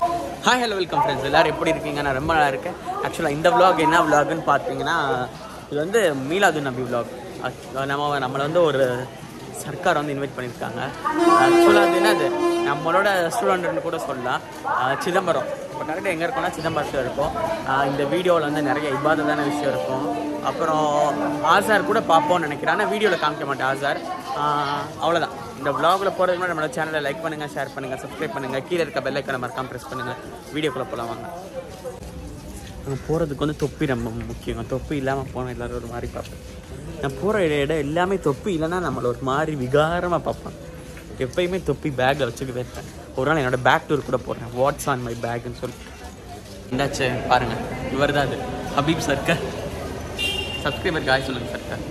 Hi hello welcome friends எல்லாரும் எப்படி இருக்கீங்க நான் ரொம்ப நல்லா இருக்கேன் ஆக்சுவலாக இந்த vlog என்ன vlogன்னு பார்த்தீங்கன்னா இது வந்து மீலாது நபி vlog Actu- நம்ம நம்மளை வந்து ஒரு சர்க்கார் வந்து இன்வைட் பண்ணியிருக்காங்க ஆக்சுவலாக அது என்னது நம்மளோட ஸ்டூடெண்ட்னு கூட சொல்லலாம் அஹ் சிதம்பரம் இப்போ கரெக்டாக எங்கே இருக்கோம்னா சிதம்பரத்தில் இருக்கும் அஹ் இந்த வீடியோவில் வந்து நிறைய இபாதத்தான விஷயம் இருக்கும் அப்புறம் ஆசார் கூட பார்ப்போம்னு நினைக்கிறேன் ஆனால் வீடியோவில் காமிக்க மாட்டேன் ஆசார் அஹ் அவ்வளோதான் இந்த vlogல போகிறதுக்கு முன்னாடி நம்மளோட சேனலை லைக் பண்ணுங்கள் ஷேர் பண்ணுங்கள் சப்ஸ்கிரைப் பண்ணுங்கள் கீழே இருக்க பெல் ஐக்கனை மறக்காம ப்ரெஸ் பண்ணுங்கள் வீடியோக்குள்ளே போகலாம் வாங்க அங்கே போகிறதுக்கு வந்து தொப்பி ரொம்ப முக்கியம் தொப்பி இல்லாமல் போனால் எல்லோரும் ஒரு மாதிரி பார்ப்பேன் நான் போகிற இடம் எல்லாமே தொப்பி இல்லைன்னா நம்மளை ஒரு மாதிரி விகாரமாக பார்ப்பேன் எப்பயுமே தொப்பி பேக்கில் வச்சுக்கிட்டே இருப்பேன் ஒரு நாள் என்னோட பேக் டூர் கூட போடுறேன் வாட்ஸ் ஆன் மை பேக்னு சொல்லி இந்தாச்சு பாருங்கள் இவர் தான் அது ஹபீப் சர்க்கர் சப்ஸ்கிரைபர் காய் சொல்லுங்கள் சர்க்கர்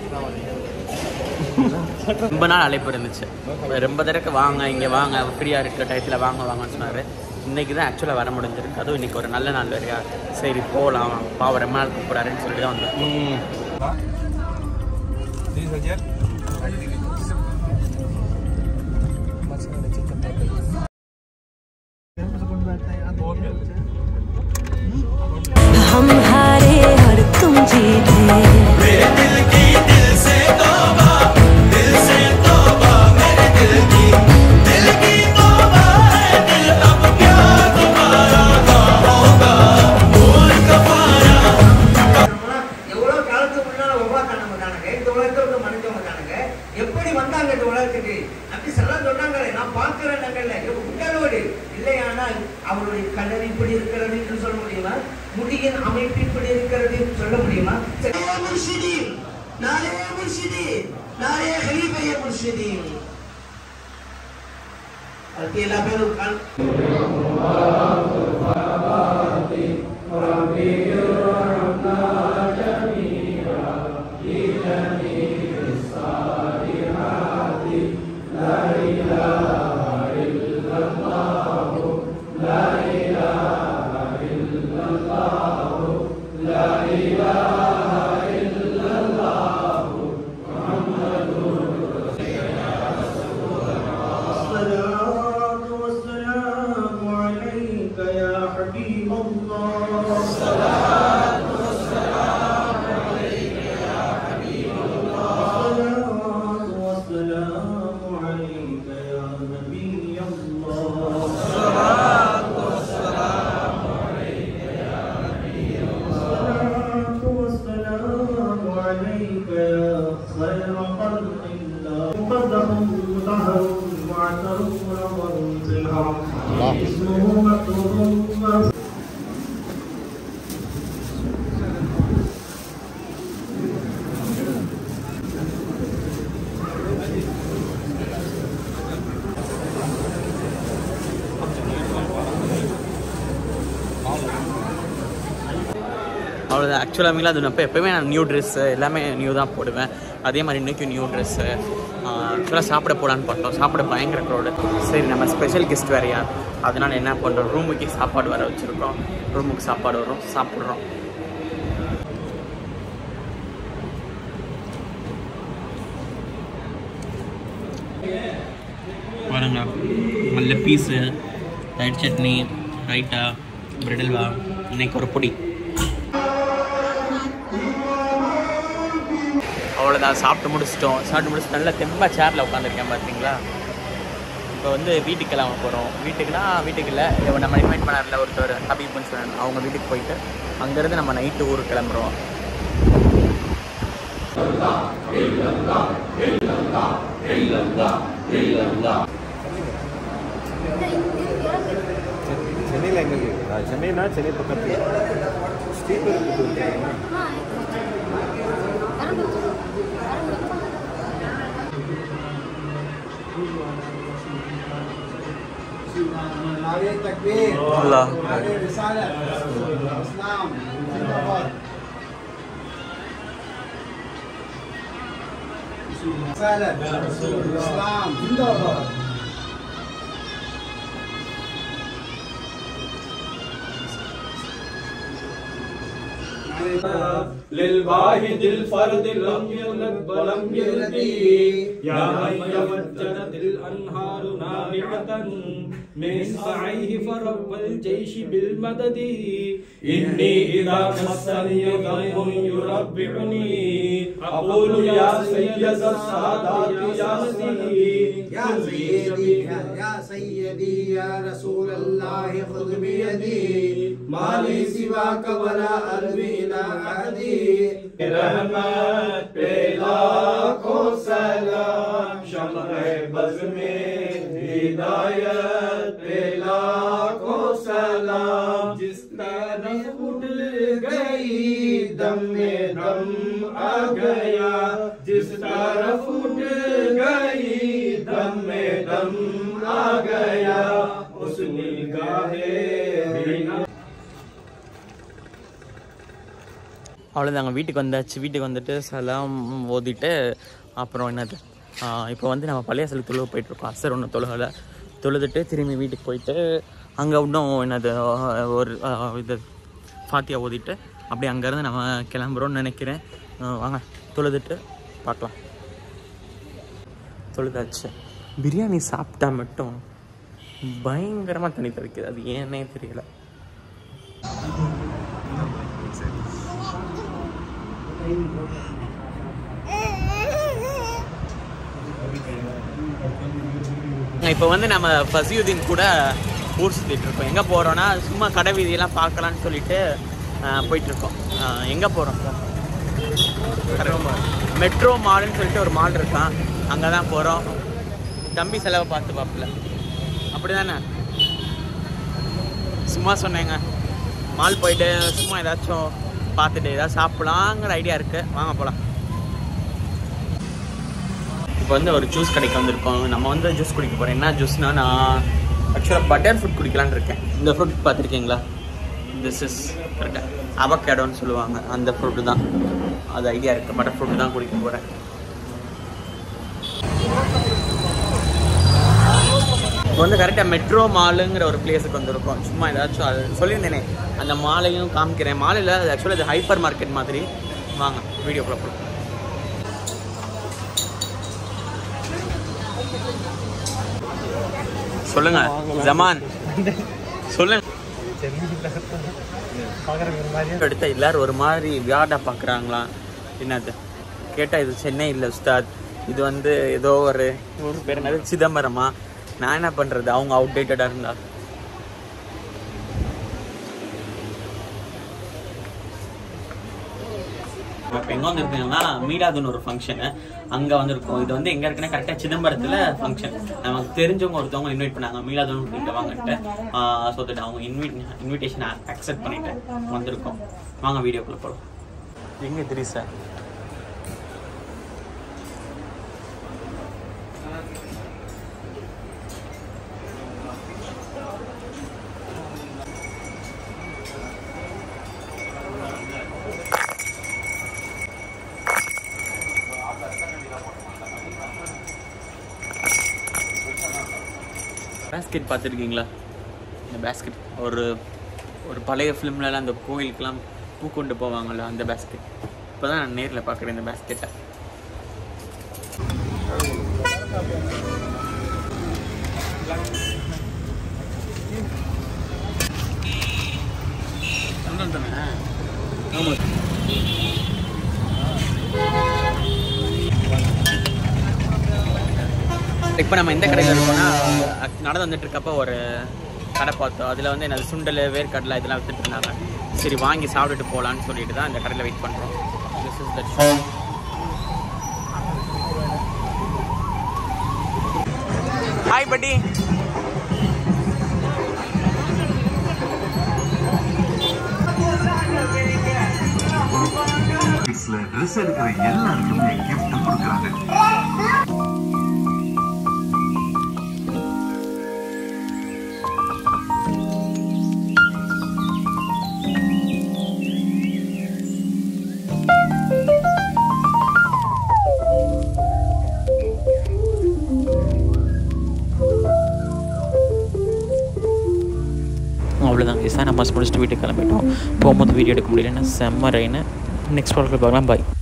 ரொம்ப நாள் அழைப்பு இருந்துச்சு ரொம்ப தடவை வாங்க இங்கே வாங்க ஃப்ரீயாக இருக்கிற டயத்தில் வாங்க வாங்கன்னு சொன்னார் இன்னைக்கு தான் ஆக்சுவலாக வர முடிஞ்சிருக்கு அதுவும் இன்னைக்கு ஒரு நல்ல நாள் வேறையா சரி போகலாம் பாவம் ரொம்ப நாள் கூப்பிட்றாருன்னு சொல்லிட்டு தான் வந்தேன் तीस हजार हम हारे और तुम जीते எவ்வளவு காலத்துக்கு முன்னால ஒவ்வா காண மாட்டானுங்க இந்த உலகத்துல வந்து மனுஷன் வந்தானுங்க எப்படி வந்தாங்க இந்த உலகத்துக்கு அப்படி சொல்ல சொன்னாங்களே நான் பார்க்கிறேன் நகல்ல உங்களோடு இல்லையானால் அவருடைய கலர் இப்படி இருக்கிறது என்று சொல்ல முடியுமா முடியின் அமைப்பு இப்படி இருக்கிறது என்று சொல்ல முடியுமா சரி. முர்ஷிதீன் நானே முர்ஷிதீன் நானே ஹலீஃபைய முர்ஷிதீன் அதுக்கு எல்லா பேரும் கண் الصلاة والسلام عليك يا حبيب الله الصلاة والسلام عليك يا حبيب الله الصلاة والسلام عليك يا نبي الله الصلاة والسلام عليك يا نبي الله الصلاة والسلام عليك يا خير خلق الله مقدم ظهر معتر منور في الحرم اسمه مكتوب அவ்வளோதான் ஆக்சுவலாக மீலாது அப்போ எப்போயுமே நான் நியூ ட்ரெஸ்ஸு எல்லாமே நியூ தான் போடுவேன் அதே மாதிரி இன்றைக்கும் நியூ ட்ரெஸ்ஸு ஆக்சுவலாக சாப்பிட போகலான்னு பார்த்தோம் சாப்பிட பயங்கர க்ரௌடு சரி நம்ம ஸ்பெஷல் கெஸ்ட் வேறையா அதனால் என்ன பண்ணுறோம் ரூமுக்கு சாப்பாடு வர வச்சுருக்கோம் ரூமுக்கு சாப்பாடு வரும் சாப்பிட்றோம் பாருங்க நல்ல பீஸு ரைட் சட்னி ரைட்டா பிரெட் அல்வா இன்னைக்கு ஒரு பொடி அவ்வளோதான் சாப்பிட்டு முடிச்சிட்டோம் சாப்பிட்டு முடிச்சு நல்லா தெம்பாக சேரில் உட்காந்துருக்கேன் பார்த்தீங்களா இப்போ வந்து வீட்டுக்கு கிளம்ப போகிறோம் வீட்டுக்குனா வீட்டுக்கு இல்லை இவன் நம்ம இன்வைட் பண்ணார்ல ஒருத்தர் ஹபீப்னு சொன்னாங்க அவங்க வீட்டுக்கு போயிட்டு அங்கேருந்து நம்ம நைட்டு ஊருக்கு கிளம்புறோம் சென்னையில் எங்கே இருக்குது சென்னைனா சென்னை பக்கத்தில் ஸ்ரீபெரும்புத்தூர் தெரியுமா? नारे तकबीर अल्लाह नारे रिसालत इस्लाम जिंदाबाद रिसालत इस्लाम जिंदाबाद للواحد الفرد لم يلد ولم يلد يا من تمجدت الانهار نابعة من سعيه فرب الجيش بالمدد إني إذا مسني ضيق يربعني أقول يا سيد السادات يا سيدي يا سيدي يا سيدي يا رسول الله خذ بيدي ما لي سواك ولا قلبي إلى أحدي रहमत पे लाखों सलाम शम्ह बज़ में हिदायत पे लाखों सलाम जिस तरफ उठ गई दम में दम आ गया जिस तरफ उठ गई दम में दम आ गया उस निगाहे बिना அவ்வளோதாங்க வீட்டுக்கு வந்தாச்சு வீட்டுக்கு வந்துட்டு சலாம் ஓதிட்டு அப்புறம் என்னது இப்போ வந்து நம்ம பழைய சில தொழுக போயிட்டுருக்கோம் அசர் ஒன்று தொழுகலை தொழுதுட்டு திரும்பி வீட்டுக்கு போயிட்டு அங்கே இன்னும் என்னது ஆஹ், ஒரு ஆஹ், இது ஃபாத்தியா ஓதிட்டு அப்படியே அங்கேருந்து நம்ம கிளம்புறோம்னு நினைக்கிறேன் ஆஹ், வாங்க தொழுதுட்டு பார்க்கலாம் தொழுதாச்சு பிரியாணி சாப்பிட்டா மட்டும் பயங்கரமாக தண்ணி தெளிக்குது அது ஏன்னே தெரியல இப்போ வந்து நம்ம ஃபசியுதீன் கூட ஊர் சுற்றிட்டு இருக்கோம் எங்கே போகிறோன்னா சும்மா கடை வீதியெல்லாம் பார்க்கலான்னு சொல்லிட்டு ஆஹ், போயிட்டு இருக்கோம் எங்கே போகிறோம் மெட்ரோ மால்னு சொல்லிட்டு ஒரு மால் இருக்கான் அங்கே தான் போகிறோம் தம்பி செலவை பார்த்து பார்ப்பல அப்படி தானே சும்மா சொன்னேங்க மால் போயிட்டு சும்மா ஏதாச்சும் பார்த்துட்டு ஏதாவது சாப்பிடலாங்கிற ஐடியா இருக்குது வாங்க போகலாம் இப்போ வந்து ஒரு ஜூஸ் கடைக்கு வந்திருக்கோம் நம்ம வந்து ஜூஸ் குடிக்க போகிறோம் என்ன ஜூஸ்னா நான் ஆக்சுவலாக பட்டர் ஃப்ரூட் குடிக்கலான்னு இருக்கேன் இந்த ஃப்ரூட் பார்த்துருக்கீங்களா திஸ் இஸ் கரெக்டாக அவகேடோன்னு சொல்லுவாங்க அந்த ஃப்ரூட்டு தான் அது ஐடியா இருக்குது பட்டர் ஃப்ரூட் தான் குடிக்க போகிறேன் இப்போ வந்து கரெக்டாக மெட்ரோ மாலுங்கிற ஒரு பிளேஸுக்கு வந்திருக்கோம் சும்மா ஏதாச்சும் அது சொல்லியிருந்தேனே அந்த மாலையும் காமிக்கிறேன் மாலையில் அது ஆக்சுவலாக இது ஹைப்பர் மார்க்கெட் மாதிரி வாங்க வீடியோ போகலாம் சொல்லுங்க ஜமான் சொல்லுங்க எடுத்த எல்லாரும் ஒரு மாதிரி வியாடா பார்க்குறாங்களா என்னது கேட்டால் இது சென்னை இல்லை உஸ்தாத் இது வந்து ஏதோ ஒரு ஒரு பேர் என்னது சிதம்பரமா நான் என்ன பண்ணுறது அவங்க அவுடேட்டடாக இருந்தா இப்போ எங்கே வந்திருக்கீங்கன்னா மீராதுன்னு ஒரு ஃபங்க்ஷனு அங்கே வந்திருக்கோம் இது வந்து எங்கே இருக்குன்னா கரெக்டாக சிதம்பரத்தில் ஃபங்க்ஷன் நமக்கு தெரிஞ்சவங்க ஒருத்தவங்க இன்வைட் பண்ணாங்க மீராதுன்னு கிட்ட வாங்கிட்டு ஸோ தட் அவங்க இன்வைட் இன்விடேஷனை அக்செப்ட் பண்ணிட்டு வந்திருக்கோம் வாங்க வீடியோக்குள்ளே போகலாம் எங்கே தெரியும் சார் பேஸ்கெட் பார்த்துருக்கீங்களா இந்த பேஸ்கெட் ஒரு ஒரு பழைய ஃபிலிம்லலாம் அந்த கோயிலுக்கெல்லாம் பூ கொண்டு போவாங்கள்ல அந்த பேஸ்கெட் இப்போ தான் நான் நேரில் பார்க்குறேன் இந்த பேஸ்கெட்டை ஆமாம் இப்போ நம்ம எந்த கடையில் இருக்கோம்னா அக்- நடந்து வந்துட்டு இருக்கப்போ ஒரு கடை பார்த்தோம் அதில் வந்து என்னது சுண்டல் வேர்க்கடலை இதெல்லாம் வித்துட்டு இருந்தாங்க சரி வாங்கி சாப்பிட்டுட்டு போகலான்னு சொல்லிட்டு தான் இந்த கடையில் வெயிட் பண்ணுறோம் this is that shop hi buddy கிட்ஸ்ல ட்ரெஸ் எடுக்கிற எல்லாருக்குமே gift கொடுக்குறாங்க அவ்வளோதான் இசா நம்ம முடிச்சுட்டு வீட்டுக்கு கிளம்பிட்டோம் போகும்போது வீடியோ எடுக்க முடியலன்னா செம்ம ரெயின் நெக்ஸ்ட் பார்க்கலாம் பாய்